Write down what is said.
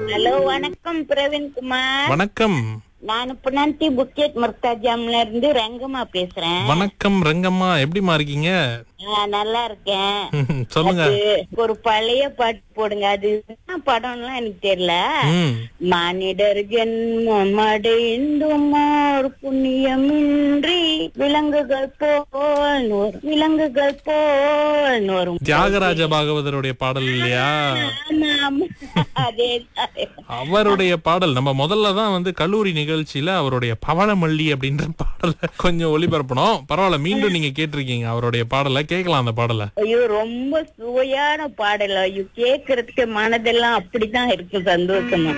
hello வணக்கம் பிரவீன் குமார் வணக்கம் நான் புனந்தி புக்கெட் முர்தாஜாம்ல இருந்து ரங்கம்மா பேசுறேன் வணக்கம் ரங்கம்மா எப்படிமா இருக்கீங்க ஆ, நல்லா இருக்கேன் ம், சொல்லுங்க அது ஒரு பழைய பாட்டு போடுங்க அது என்ன படம்லாம் எனக்கு தெரியல ம் மானிடர் ஜென்மம் அடைந்தும் ஓர் புண்ணியமின்றி விலங்குகள் போல் வரும் விலங்குகள் போல் வரும் தியாகராஜ பாகவதருடைய பாடல் இல்லையா ஆமா ஆமா அதே அவருடைய பாடல் நம்ம முதல்ல தான் வந்து கல்லூரி நிகழ்ச்சியில அவருடைய பவளமல்லி அப்படின்ற பாடலை கொஞ்சம் ஒளிபரப்பணும் பரவாயில்ல மீண்டும் நீங்க கேட்டிருக்கீங்க அவருடைய பாடலை கேட்கலாம் அந்த பாடலை ஐயோ ரொம்ப சுவையான பாடல் ஐயோ கேக்குறதுக்கு மனதெல்லாம் அப்படிதான் இருக்கு சந்தோஷமா